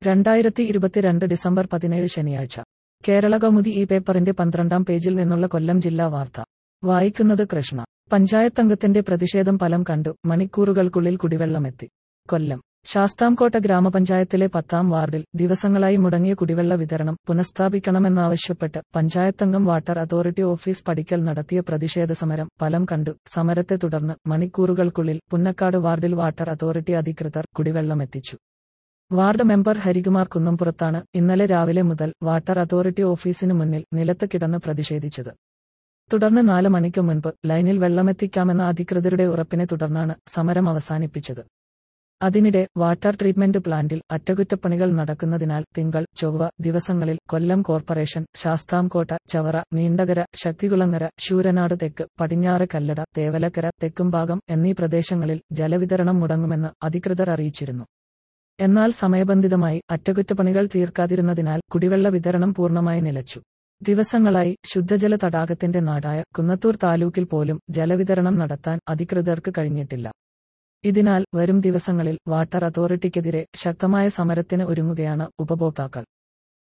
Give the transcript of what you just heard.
രണ്ടായിരത്തി ഇരുപത്തിരണ്ട് ഡിസംബർ പതിനേഴ് ശനിയാഴ്ച കേരള കൗമുദി ഈ പേപ്പറിന്റെ പന്ത്രണ്ടാം പേജിൽ നിന്നുള്ള കൊല്ലം ജില്ലാ വാർത്ത വായിക്കുന്നത് കൃഷ്ണ പഞ്ചായത്തംഗത്തിന്റെ പ്രതിഷേധം ഫലം കണ്ടു മണിക്കൂറുകൾക്കുള്ളിൽ കുടിവെള്ളമെത്തി കൊല്ലം ശാസ്താംകോട്ട ഗ്രാമപഞ്ചായത്തിലെ പത്താം വാർഡിൽ ദിവസങ്ങളായി മുടങ്ങിയ കുടിവെള്ള വിതരണം പുനഃസ്ഥാപിക്കണമെന്നാവശ്യപ്പെട്ട് പഞ്ചായത്തംഗം വാട്ടർ അതോറിറ്റി ഓഫീസ് പടിക്കൽ നടത്തിയ പ്രതിഷേധ സമരം ഫലം കണ്ടു സമരത്തെ തുടർന്ന് മണിക്കൂറുകൾക്കുള്ളിൽ പുന്നക്കാട് വാർഡിൽ വാട്ടർ അതോറിറ്റി അധികൃതർ കുടിവെള്ളമെത്തിച്ചു വാർഡ് മെമ്പർ ഹരികുമാർ കുന്നംപുറത്താണ് ഇന്നലെ രാവിലെ മുതൽ വാട്ടർ അതോറിറ്റി ഓഫീസിന് മുന്നിൽ നിലത്ത് കിടന്ന് പ്രതിഷേധിച്ചത് തുടർന്ന് നാല് മണിക്ക് മുൻപ് ലൈനിൽ വെള്ളമെത്തിക്കാമെന്ന അധികൃതരുടെ ഉറപ്പിനെ തുടർന്നാണ് സമരം അവസാനിപ്പിച്ചത് അതിനിടെ വാട്ടർ ട്രീറ്റ്മെന്റ് പ്ലാന്റിൽ അറ്റകുറ്റപ്പണികൾ നടക്കുന്നതിനാൽ തിങ്കൾ ചൊവ്വ ദിവസങ്ങളിൽ കൊല്ലം കോർപ്പറേഷൻ ശാസ്താംകോട്ട ചവറ നീണ്ടകര ശക്തികുളങ്ങര ശൂരനാട് തെക്ക് പടിഞ്ഞാറ് കല്ലട തേവലക്കര തെക്കുംഭാഗം എന്നീ പ്രദേശങ്ങളിൽ ജലവിതരണം മുടങ്ങുമെന്ന് അധികൃതർ അറിയിച്ചിരുന്നു എന്നാൽ സമയബന്ധിതമായി അറ്റകുറ്റപ്പണികൾ തീർക്കാതിരുന്നതിനാൽ കുടിവെള്ള വിതരണം പൂർണ്ണമായി നിലച്ചു ദിവസങ്ങളായി ശുദ്ധജല തടാകത്തിന്റെ നാടായ കുന്നത്തൂർ താലൂക്കിൽ പോലും ജലവിതരണം നടത്താൻ അധികൃതർക്ക് കഴിഞ്ഞിട്ടില്ല ഇതിനാൽ വരും ദിവസങ്ങളിൽ വാട്ടർ അതോറിറ്റിക്കെതിരെ ശക്തമായ സമരത്തിന് ഒരുങ്ങുകയാണ് ഉപഭോക്താക്കൾ